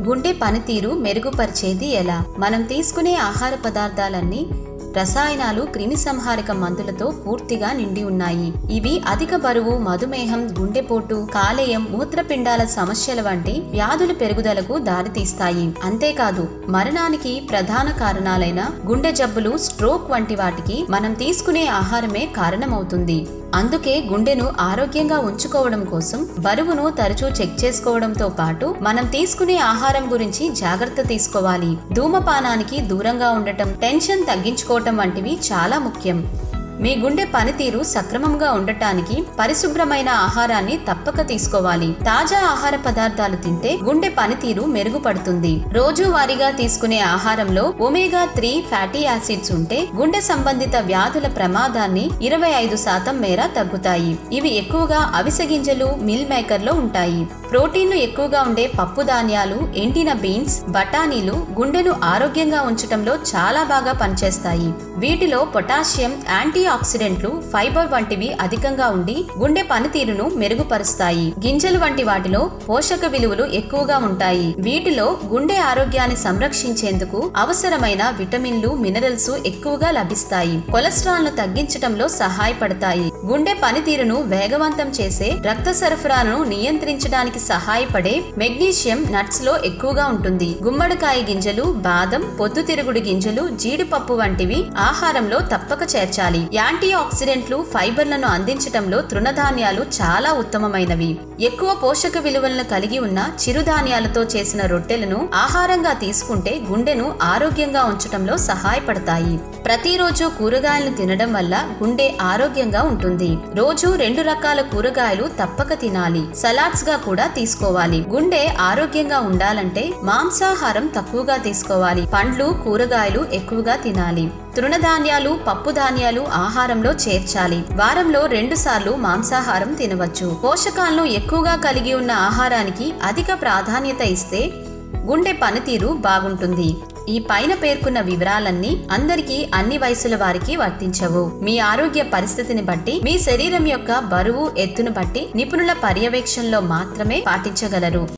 గుండె పనితీరు మెరుగుపరిచేది ఎలా మనం తీసుకునే ఆహార పదార్థాలన్నీ రసాయనాలు క్రిమి సంహారక మందులతో పూర్తిగా నిండి ఉన్నాయి ఇవి అధిక బరువు మధుమేహం గుండెపోటు కాలేయం మూత్రపిండాల సమస్యల వంటి వ్యాధుల పెరుగుదలకు దారితీస్తాయి అంతేకాదు మరణానికి ప్రధాన కారణాలైన గుండె జబ్బులు స్ట్రోక్ వంటి వాటికి మనం తీసుకునే ఆహారమే కారణమవుతుంది అందుకే గుండెను ఆరోగ్యంగా ఉంచుకోవడం కోసం బరువును తరచూ చెక్ చేసుకోవడంతో పాటు మనం తీసుకునే ఆహారం గురించి జాగ్రత్త తీసుకోవాలి ధూమపానానికి దూరంగా ఉండటం టెన్షన్ తగ్గించుకోవటం వంటివి చాలా ముఖ్యం మీ గుండె పనితీరు సక్రమంగా ఉండటానికి పరిశుభ్రమైన ఆహారాన్ని తప్పక తీసుకోవాలి తాజా ఆహార పదార్థాలు తింటే గుండె పనితీరు మెరుగుపడుతుంది రోజువారీగా తీసుకునే ఆహారంలో ఒమేగా త్రీ ఫ్యాటీ యాసిడ్స్ ఉంటే గుండె సంబంధిత వ్యాధుల ప్రమాదాన్ని ఇరవై ఐదు శాతం మేర తగ్గుతాయి ఇవి ఎక్కువగా అవిసె గింజలు మిల్ మేకర్లో ఉంటాయి ప్రోటీన్లు ఎక్కువగా ఉండే పప్పు ధాన్యాలు ఎండిన బీన్స్ బఠానీలు గుండెను ఆరోగ్యంగా ఉంచటంలో చాలా బాగా పనిచేస్తాయి వీటిలో పొటాషియం యాంటీ ఆక్సిడెంట్లు ఫైబర్ వంటివి అధికంగా ఉండి గుండె పనితీరును మెరుగుపరుస్తాయి గింజలు వంటి వాటిలో పోషక విలువలు ఎక్కువగా ఉంటాయి వీటిలో గుండె ఆరోగ్యాన్ని సంరక్షించేందుకు అవసరమైన విటమిన్లు మినరల్స్ ఎక్కువగా లభిస్తాయి కొలెస్ట్రాల్ ను తగ్గించటంలో సహాయపడతాయి గుండె పనితీరును వేగవంతం చేసే రక్త సరఫరాను నియంత్రించడానికి సహాయపడే మెగ్నీషియం నట్స్ లో ఎక్కువగా ఉంటుంది గుమ్మడికాయ గింజలు బాదం పొద్దుతిరుగుడు గింజలు జీడిపప్పు వంటివి ఆహారంలో తప్పక చేర్చాలి యాంటీ ఆక్సిడెంట్లు ఫైబర్లను అందించటంలో తృణధాన్యాలు చాలా ఉత్తమమైనవి ఎక్కువ పోషక విలువలను కలిగి ఉన్న చిరుధాన్యాలతో చేసిన రొట్టెలను ఆహారంగా తీసుకుంటే గుండెను ఆరోగ్యంగా ఉంచటంలో సహాయపడతాయి ప్రతిరోజు కూరగాయలను తినడం వల్ల గుండె ఆరోగ్యంగా ఉంటుంది రోజు రెండు రకాల కూరగాయలు తప్పక తినాలి సలాడ్స్ గా కూడా తీసుకోవాలి గుండె ఆరోగ్యంగా ఉండాలంటే మాంసాహారం తక్కువగా తీసుకోవాలి పండ్లు కూరగాయలు ఎక్కువగా తినాలి తృణధాన్యాలు పప్పు ధాన్యాలు ఆహారంలో చేర్చాలి వారంలో రెండు సార్లు మాంసాహారం తినవచ్చు పోషకాలను ఎక్కువగా కలిగి ఉన్న ఆహారానికి అధిక ప్రాధాన్యత ఇస్తే గుండె పనితీరు బాగుంటుంది ఈ పైన పేర్కొన్న వివరాలన్నీ అందరికీ అన్ని వయసుల వారికి వర్తించవు మీ ఆరోగ్య పరిస్థితిని బట్టి మీ శరీరం యొక్క బరువు ఎత్తును బట్టి నిపుణుల పర్యవేక్షణలో మాత్రమే పాటించగలరు